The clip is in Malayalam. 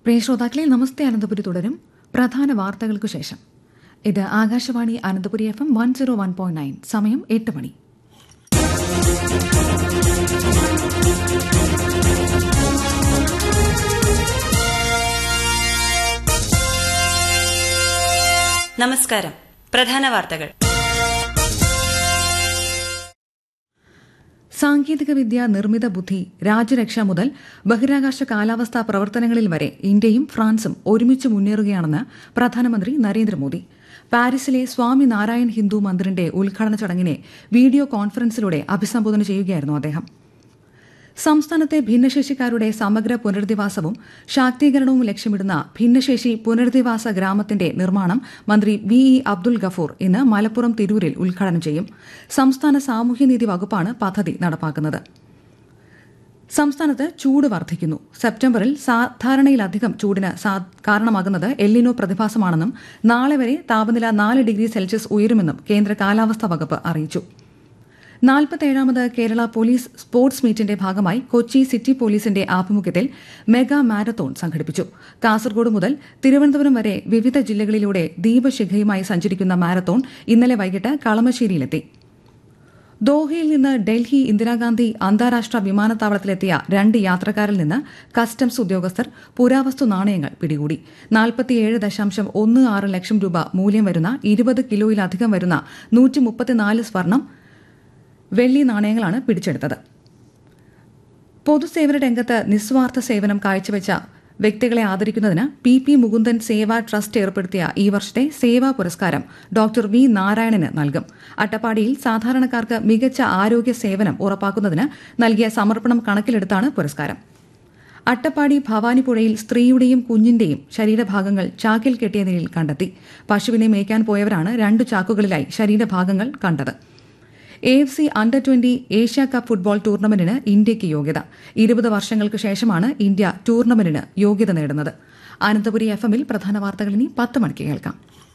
പ്രിയ ശ്രോതാക്കളെ നമസ്തേ അനന്തപുരി തുടരും പ്രധാന വാർത്തകൾക്കു ശേഷം ഇത് Akashvani Ananthapuri F M one zero one point nine സമയം എട്ട് മണി നമസ്കാരം പ്രധാന വാർത്തകൾ സാങ്കേതികവിദ്യ നിർമ്മിത ബുദ്ധി രാജ്യരക്ഷ മുതൽ ബഹിരാകാശ കാലാവസ്ഥാ പ്രവർത്തനങ്ങളിൽ വരെ ഇന്ത്യയും ഫ്രാൻസും ഒരുമിച്ച് മുന്നേറുകയാണെന്ന് പ്രധാനമന്ത്രി നരേന്ദ്രമോദി പാരീസിലെ സ്വാമി നാരായൺ ഹിന്ദു മന്ദിറിന്റെ ഉദ്ഘാടന ചടങ്ങിനെ വീഡിയോ കോൺഫറൻസിലൂടെ അഭിസംബോധന ചെയ്യുകയായിരുന്നു അദ്ദേഹം സംസ്ഥാനത്തെ ഭിന്നശേഷിക്കാരുടെ സമഗ്ര പുനരധിവാസവും ശാക്തീകരണവും ലക്ഷ്യമിടുന്ന ഭിന്നശേഷി പുനരധിവാസ ഗ്രാമത്തിന്റെ നിർമ്മാണം മന്ത്രി വി ഇ അബ്ദുൽ ഗഫൂർ ഇന്ന് മലപ്പുറം തിരൂരിൽ ഉദ്ഘാടനം ചെയ്യും സംസ്ഥാന സാമൂഹ്യനീതി വകുപ്പാണ് പദ്ധതി നടപ്പാക്കുന്നത് സംസ്ഥാനത്ത് ചൂട് വർദ്ധിക്കുന്നു സെപ്റ്റംബറിൽ സാധാരണയിലധികം ചൂടിന് കാരണമാകുന്നത് എല്ലിനോ പ്രതിഭാസമാണെന്നും നാളെ വരെ താപനില നാല് ഡിഗ്രി സെൽഷ്യസ് ഉയരുമെന്നും കേന്ദ്ര കാലാവസ്ഥാ വകുപ്പ് അറിയിച്ചു നാൽപ്പത്തേഴാമത് കേരള പോലീസ് സ്പോർട്സ് മീറ്റിന്റെ ഭാഗമായി കൊച്ചി സിറ്റി പോലീസിന്റെ ആഭിമുഖ്യത്തിൽ മെഗാ മാരത്തോൺ സംഘടിപ്പിച്ചു കാസർഗോഡ് മുതൽ തിരുവനന്തപുരം വരെ വിവിധ ജില്ലകളിലൂടെ ദീപശിഖയുമായി സഞ്ചരിക്കുന്ന മാരത്തോൺ ഇന്നലെ വൈകിട്ട് കളമശ്ശേരിയിലെത്തി ദോഹയിൽ നിന്ന് ഡൽഹി ഇന്ദിരാഗാന്ധി അന്താരാഷ്ട്ര വിമാനത്താവളത്തിലെത്തിയ രണ്ട് യാത്രക്കാരിൽ നിന്ന് കസ്റ്റംസ് ഉദ്യോഗസ്ഥർ പുരാവസ്തു നാണയങ്ങൾ പിടികൂടി നാൽപ്പത്തിയേഴ് ദശാംശം ഒന്ന് ആറ് ലക്ഷം രൂപ മൂല്യം വരുന്ന ഇരുപത് കിലോയിലധികം വരുന്ന നൂറ്റി മുപ്പത്തിനാല് സ്വർണം വെള്ളി നാണയങ്ങളാണ് പിടിച്ചെടുത്തത് പൊതുസേവന രംഗത്ത് നിസ്വാർത്ഥ സേവനം കാഴ്ചവെച്ച വ്യക്തികളെ ആദരിക്കുന്നതിന് P P Mukundan Seva trust ഏർപ്പെടുത്തിയ ഈ വർഷത്തെ സേവാ പുരസ്കാരം ഡോക്ടർ വി നാരായണന് നൽകും അട്ടപ്പാടിയിൽ സാധാരണക്കാർക്ക് മികച്ച ആരോഗ്യ സേവനം ഉറപ്പാക്കുന്നതിന് നൽകിയ സമർപ്പണം കണക്കിലെടുത്താണ് പുരസ്കാരം അട്ടപ്പാടി ഭവാനിപ്പുഴയിൽ സ്ത്രീയുടെയും കുഞ്ഞിന്റെയും ശരീരഭാഗങ്ങൾ ചാക്കിൽ കെട്ടിയ നിലയിൽ കണ്ടെത്തി പശുവിനെ മേയ്ക്കാൻ പോയവരാണ് രണ്ടു ചാക്കുകളിലായി ശരീരഭാഗങ്ങൾ കണ്ടത് A F C under twenty Asia cup football ടൂർണമെന്റിന് ഇന്ത്യയ്ക്ക് യോഗ്യത ഇരുപത് വർഷങ്ങൾക്ക് ശേഷമാണ് ഇന്ത്യ ടൂർണമെന്റിന് യോഗ്യത നേടുന്നത് അനന്തപുരി എഫ് എമ്മിൽ പ്രധാന വാർത്തകൾ ഇനി പത്ത് മണിക്ക് കേൾക്കാം